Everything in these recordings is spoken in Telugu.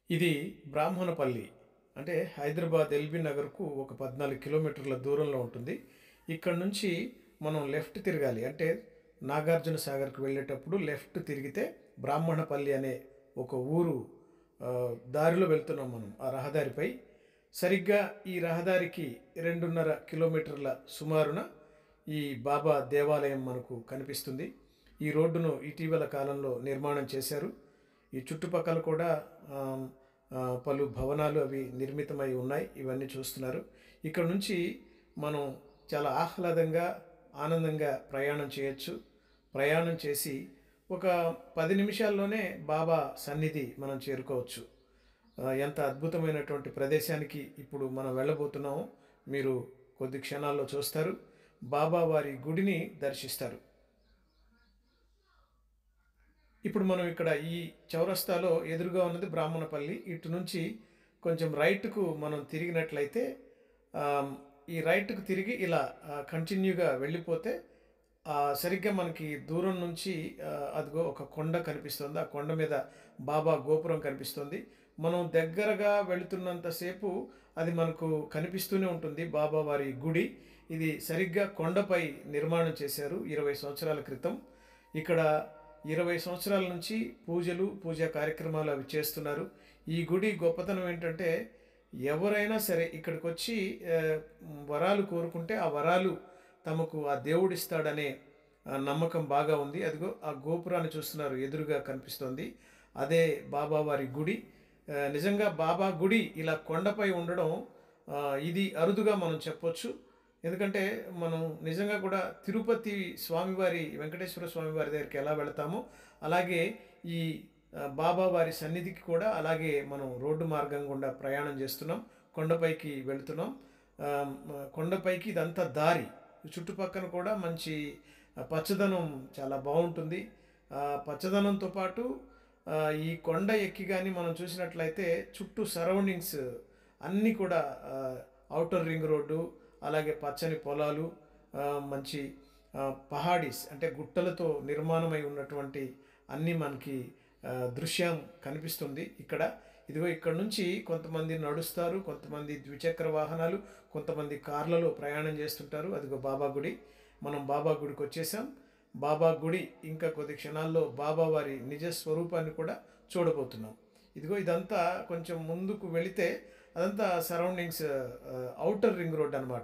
ఇది బ్రాహ్మణపల్లి అంటే హైదరాబాద్ ఎల్బీ నగర్కు ఒక పద్నాలుగు కిలోమీటర్ల దూరంలో ఉంటుంది ఇక్కడ నుంచి మనం లెఫ్ట్ తిరగాలి అంటే నాగార్జున సాగర్కి వెళ్ళేటప్పుడు లెఫ్ట్ తిరిగితే బ్రాహ్మణపల్లి అనే ఒక ఊరు ఆ, దారిలో వెళ్తున్నాం మనం ఆ రహదారిపై సరిగ్గా ఈ రహదారికి రెండున్నర కిలోమీటర్ల సుమారున ఈ బాబా దేవాలయం మనకు కనిపిస్తుంది ఈ రోడ్డును ఇటీవల కాలంలో నిర్మాణం చేశారు ఈ చుట్టుపక్కల కూడా ఆ, ఆ, పలు భవనాలు అవి నిర్మితమై ఉన్నాయి ఇవన్నీ చూస్తున్నారు ఇక్కడ నుంచి మనం చాలా ఆహ్లాదంగా ఆనందంగా ప్రయాణం చేయొచ్చు ప్రయాణం చేసి ఒక పది నిమిషాల్లోనే బాబా సన్నిధి మనం చేరుకోవచ్చు ఆ, ఎంత అద్భుతమైనటువంటి ప్రదేశానికి ఇప్పుడు మనం వెళ్ళబోతున్నామో మీరు కొద్ది క్షణాల్లో చూస్తారు బాబా వారి గుడిని దర్శిస్తారు ఇప్పుడు మనం ఇక్కడ ఈ చౌరస్తాలో ఎదురుగా ఉన్నది బ్రాహ్మణపల్లి ఇటు నుంచి కొంచెం రైట్కు మనం తిరిగినట్లయితే ఆ, ఈ రైట్కు తిరిగి ఇలా ఆ, కంటిన్యూగా వెళ్ళిపోతే ఆ, సరిగ్గా మనకి దూరం నుంచి ఆ, అదిగో ఒక కొండ కనిపిస్తుంది ఆ కొండ మీద బాబా గోపురం కనిపిస్తుంది మనం దగ్గరగా వెళుతున్నంతసేపు అది మనకు కనిపిస్తూనే ఉంటుంది బాబా వారి గుడి ఇది సరిగ్గా కొండపై నిర్మాణం చేశారు ఇరవై సంవత్సరాల క్రితం ఇక్కడ ఇరవై సంవత్సరాల నుంచి పూజలు పూజా కార్యక్రమాలు అవి చేస్తున్నారు ఈ గుడి గొప్పతనం ఏంటంటే ఎవరైనా సరే ఇక్కడికి వచ్చి ఆ, వరాలు కోరుకుంటే ఆ వరాలు తమకు ఆ దేవుడిస్తాడనే ఆ, నమ్మకం బాగా ఉంది అదిగో ఆ గోపురాన్ని చూస్తున్నారు ఎదురుగా కనిపిస్తోంది అదే బాబా వారి గుడి ఆ, నిజంగా బాబా గుడి ఇలా కొండపై ఉండడం ఆ, ఇది అరుదుగా మనం చెప్పొచ్చు ఎందుకంటే మనం నిజంగా కూడా తిరుపతి స్వామివారి వెంకటేశ్వర స్వామివారి దగ్గరికి ఎలా వెళతామో అలాగే ఈ ఆ, బాబా వారి సన్నిధికి కూడా అలాగే మనం రోడ్డు మార్గం గుండా ప్రయాణం చేస్తున్నాం కొండపైకి వెళుతున్నాం ఆ, మ- కొండపైకి ఇదంతా దారి చుట్టుపక్కల కూడా మంచి ఆ, పచ్చదనం చాలా బాగుంటుంది ఆ, పచ్చదనంతో పాటు ఆ, ఈ కొండ ఎక్కి కానీ మనం చూసినట్లయితే చుట్టూ సరౌండింగ్స్ అన్నీ కూడా అవుటర్ రింగ్ రోడ్డు అలాగే పచ్చని పొలాలు ఆ, మంచి ఆ, పహాడీస్ అంటే గుట్టలతో నిర్మాణమై ఉన్నటువంటి అన్నీ మనకి ఆ, దృశ్యం కనిపిస్తుంది ఇక్కడ ఇదిగో ఇక్కడ నుంచి కొంతమంది నడుస్తారు కొంతమంది ద్విచక్ర వాహనాలు కొంతమంది కార్లలో ప్రయాణం చేస్తుంటారు అదిగో బాబా గుడి మనం బాబా గుడికి వచ్చేసాం బాబా గుడి ఇంకా కొద్ది క్షణాల్లో బాబా వారి నిజ స్వరూపాన్ని కూడా చూడబోతున్నాం ఇదిగో ఇదంతా కొంచెం ముందుకు వెళితే అదంతా సరౌండింగ్స్ అవుటర్ రింగ్ రోడ్ అనమాట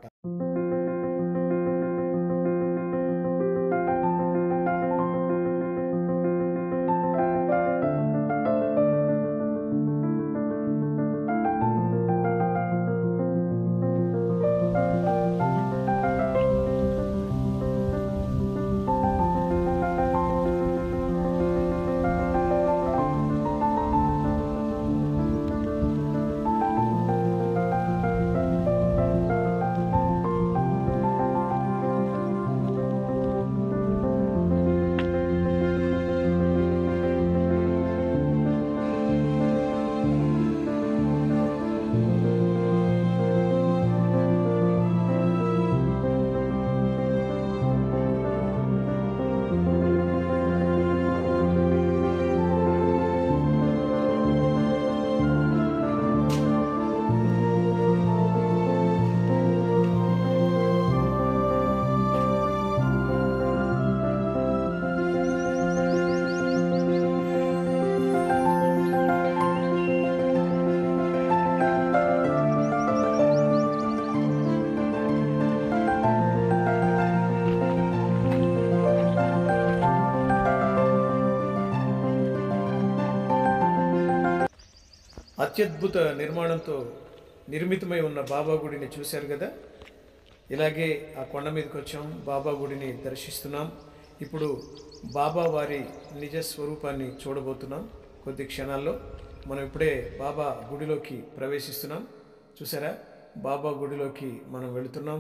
అత్యద్భుత నిర్మాణంతో నిర్మితమై ఉన్న బాబా గుడిని చూశారు కదా ఇలాగే ఆ కొండ మీదకి వచ్చాం బాబా గుడిని దర్శిస్తున్నాం ఇప్పుడు బాబా వారి నిజ స్వరూపాన్ని చూడబోతున్నాం కొద్ది క్షణాల్లో మనం ఇప్పుడే బాబా గుడిలోకి ప్రవేశిస్తున్నాం చూసారా బాబా గుడిలోకి మనం వెళుతున్నాం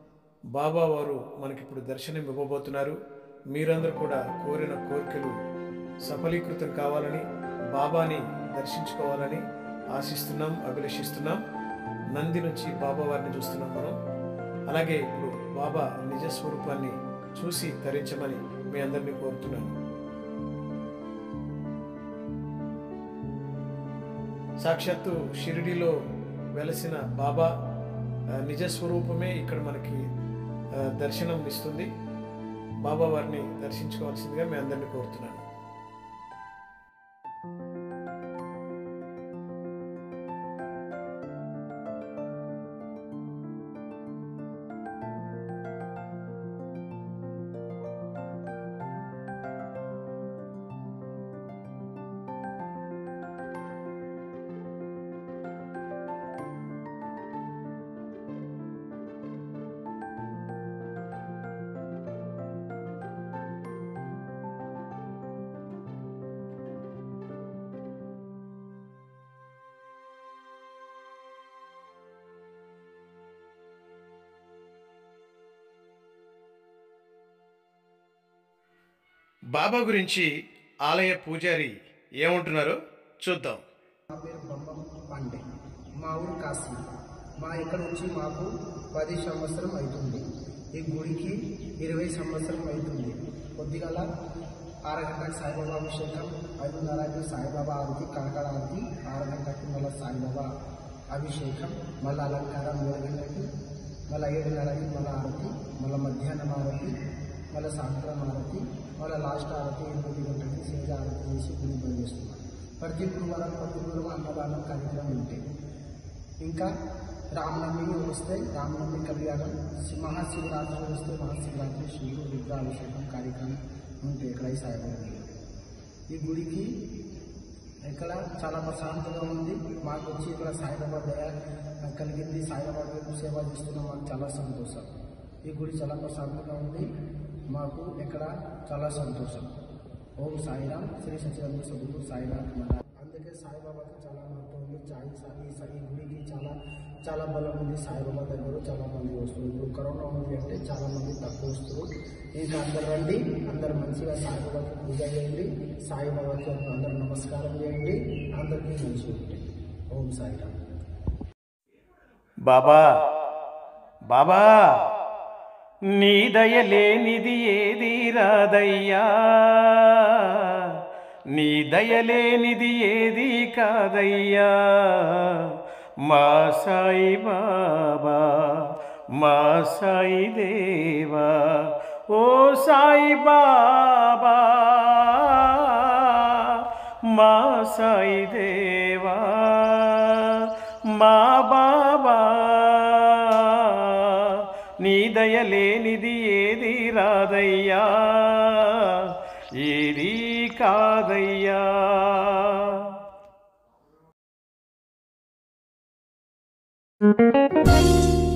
బాబా వారు మనకిప్పుడు దర్శనం ఇవ్వబోతున్నారు మీరందరూ కూడా కోరిన కోరికలు సఫలీకృతం కావాలని బాబాని దర్శించుకోవాలని ఆశిస్తున్నాం అభిలషిస్తున్నాం నంది నుంచి బాబా వారిని చూస్తున్నాం మనం అలాగే ఇప్పుడు బాబా నిజ స్వరూపాన్ని చూసి తరించమని మీ అందరినీ కోరుతున్నాను సాక్షాత్తు షిరిడిలో వెలసిన బాబా ఆ, నిజ స్వరూపమే ఇక్కడ మనకి ఆ, దర్శనం ఇస్తుంది బాబా వారిని దర్శించుకోవాల్సిందిగా మీ అందరినీ కోరుతున్నాను బాబా గురించి ఆలయ పూజారి ఏమంటున్నారో చూద్దాం నా పేరు బొమ్మం పాండే మా ఊరు కాశీ మా ఇక్కడ నుంచి మాకు పది సంవత్సరం అవుతుంది ఈ గుడికి ఇరవై సంవత్సరం అవుతుంది కొద్దిగల ఆరు గంటలకు సాయిబాబా అభిషేకం ఐదున్నరకి సాయిబాబా ఆరతి కనకడ ఆరతి ఆరు గంటలకు మళ్ళీ సాయిబాబా అభిషేకం మళ్ళీ అలంకారం మూడు గంటలకి మళ్ళీ ఏడున్నరకి మళ్ళీ ఆరతి మళ్ళీ మధ్యాహ్నం ఆరతి మళ్ళీ సాయంత్రం ఆరతి మళ్ళీ లాస్ట్ ఆరతి ఎనిమిది గంటలకి సేజ ఆరతి చేసి గుడి బంద్ చేస్తున్నాం ప్రతి గురువారం ప్రతి గురువారం అన్నదానం కార్యక్రమం ఉంటాయి ఇంకా రామనవమి వస్తే రామనవమి కళ్యాణం శి- మహాశివరాత్రి వస్తే మహాశివరాత్రి శివుడు రుద్రాభిషేకం కార్యక్రమం ఉంటాయి ఇక్కడ ఈ సాయిబాబా గుడిలో. ఈ గుడికి ఇక్కడ చాలా ప్రశాంతంగా ఉంది మాకు వచ్చి ఇక్కడ సాయిబాబా దయ కలిగింది సాయిబాబా సేవ చేస్తున్నాం మాకు చాలా సంతోషం ఈ గుడి చాలా ప్రశాంతంగా ఉంది మాకు ఇక్కడ చాలా సంతోషం ఓం సాయిరామ్ శ్రీ సచిదానంద సద్గురు సాయిరామ్ మహారాజ్. అందుకే సాయిబాబాకి చాలా మహత్వం ఉంది సాయి సాయి ఈ సాయి గుడికి చాలా చాలా బలం ఉంది సాయిబాబా దగ్గర చాలా మంది వస్తారు ఇప్పుడు కరోనా ఉంది అంటే చాలా మంది తక్కువ వస్తారు ఇంకా అందరు రండి అందరు మంచిగా సాయిబాబాకి పూజ చేయండి సాయిబాబాకి అందరు నమస్కారం చేయండి అందరికీ మంచిగా ఉంటుంది ఓం సాయిరామ్ బాబా బాబా నీ దయలేనిది ఏది రాదయ్యా నీ దయలేనిది ఏది కాదయ్యా మా సాయి బాబా మా సాయి దేవా ఓ సాయి బాబా మా సాయి దేవా మా బాబా నీ దయలేనిది ఏది రాదయ్యా ఏది కాదయ్యా Thank you.